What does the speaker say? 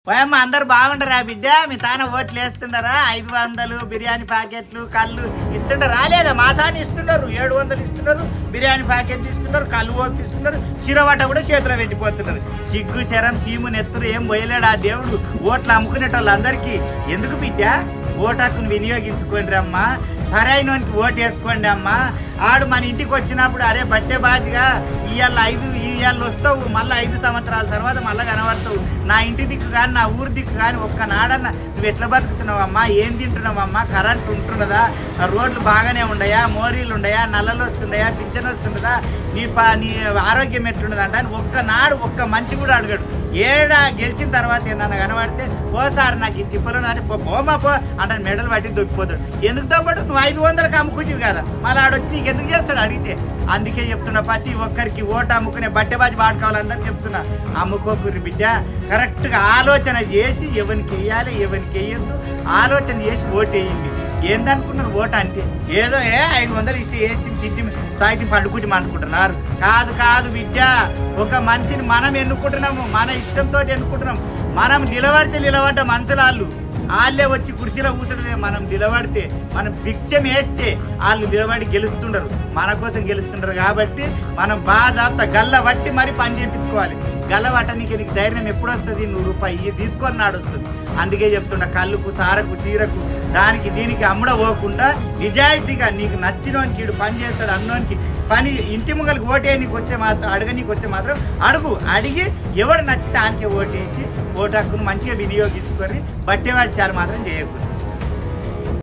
పోయమ్మ అందరు బాగుండరా బిడ్డ మీ తాన ఓట్లు వేస్తుండరా ఐదు వందలు బిర్యానీ ప్యాకెట్లు కళ్ళు ఇస్తుంటారు రాలేదా మా తాన ఇస్తున్నారు ఏడు వందలు ఇస్తున్నారు బిర్యానీ ప్యాకెట్లు ఇస్తున్నారు కళ్ళు ఓపిస్తున్నారు శిరవట కూడా చేతిలో పెట్టిపోతున్నారు సిగ్గు శరం సీము నెత్తురు ఏం పోయలేడు ఆ దేవుడు ఓట్లు అమ్ముకునేటోళ్ళందరికీ ఎందుకు బిడ్డ ఓటు హక్కును వినియోగించుకోండి అమ్మా సరైనోనికి ఓటు వేసుకోండి అమ్మా ఆడు మన ఇంటికి వచ్చినప్పుడు అరే బట్టే బాజుగా ఇవాళ ఐదు ఇవాళ వస్తావు మళ్ళీ ఐదు సంవత్సరాల తర్వాత మళ్ళీ కనబడతావు నా ఇంటి దిక్కు కానీ నా ఊరి దిక్కు కానీ ఒక్క నాడన్న నువ్వు ఎట్లా బతుకుతున్నావమ్మా ఏం తింటున్నావమ్మా కరెంట్ ఉంటున్నదా రోడ్లు బాగానే ఉండయా మోరీలు ఉండయా నల్లలు వస్తుండయా పింఛన్ వస్తుండదా నీ పా నీ ఆరోగ్యం ఎట్లున్నదంట అని ఒక్క నాడు ఒక్క మంచి కూడా అడగడు ఏడా గెలిచిన తర్వాత ఏమన్నా కనబడితే ఓసారి నాకు ఈ తిప్పలు అని పో పోమా పో అంటే మెడలు పట్టి దొక్కిపోతాడు ఎందుకు తప్పడు నువ్వు ఐదు వందలకు అమ్ముకుంటావు కదా మళ్ళీ ఆడొచ్చి నీకు ఎందుకు చేస్తాడు అడిగితే అందుకే చెప్తున్నా ప్రతి ఒక్కరికి ఓటు అమ్ముకునే బట్టెబాజి వాడుకోవాలందరూ చెప్తున్నా అమ్ముకోకురి బిడ్డ కరెక్ట్గా ఆలోచన చేసి ఎవరికి వేయాలి ఎవరికి వేయొద్దు ఆలోచన చేసి ఓటు వేయండి ఏందనుకున్నారు ఓటు అంటే ఏదో ఏ ఐదు వందలు ఇస్తే వేసి తిట్టి తాగి పండుకుంటే అనుకుంటున్నారు కాదు కాదు విద్య ఒక మనిషిని మనం ఎన్నుకుంటున్నాము మన ఇష్టంతో ఎన్నుకుంటున్నాం మనం నిలబడితే నిలబడ్డ మనుషులాళ్ళు వాళ్ళే వచ్చి కుర్చీలో కూర్చుంటే మనం నిలబడితే మనం భిక్షం వేస్తే వాళ్ళు నిలబడి గెలుస్తుండరు మన కోసం గెలుస్తుండరు కాబట్టి మనం బాగా జాబితా గల్ల పట్టి మరి పని చేయించుకోవాలి గల్ల పట్టనీకి నీకు ధైర్యం ఎప్పుడు వస్తుంది నువ్వు రూపాయి ఇయ్యి తీసుకొని నాడు వస్తుంది అందుకే చెప్తున్నా కళ్ళుకు సారకు చీరకు దానికి దీనికి అమ్ముడ పోకుండా నిజాయితీగా నీకు నచ్చినోనికి ఈడు పని చేస్తాడు అన్నోనికి పని ఇంటి ముంగలికి ఓటేయనికి వస్తే మాత్రం అడగనీకి వస్తే మాత్రం అడుగు అడిగి ఎవడు నచ్చితే ఆయనకే ఓటేసి ఓటు హక్కును మంచిగా వినియోగించుకొని బట్టేవాచాలు మాత్రం చేయకూడదు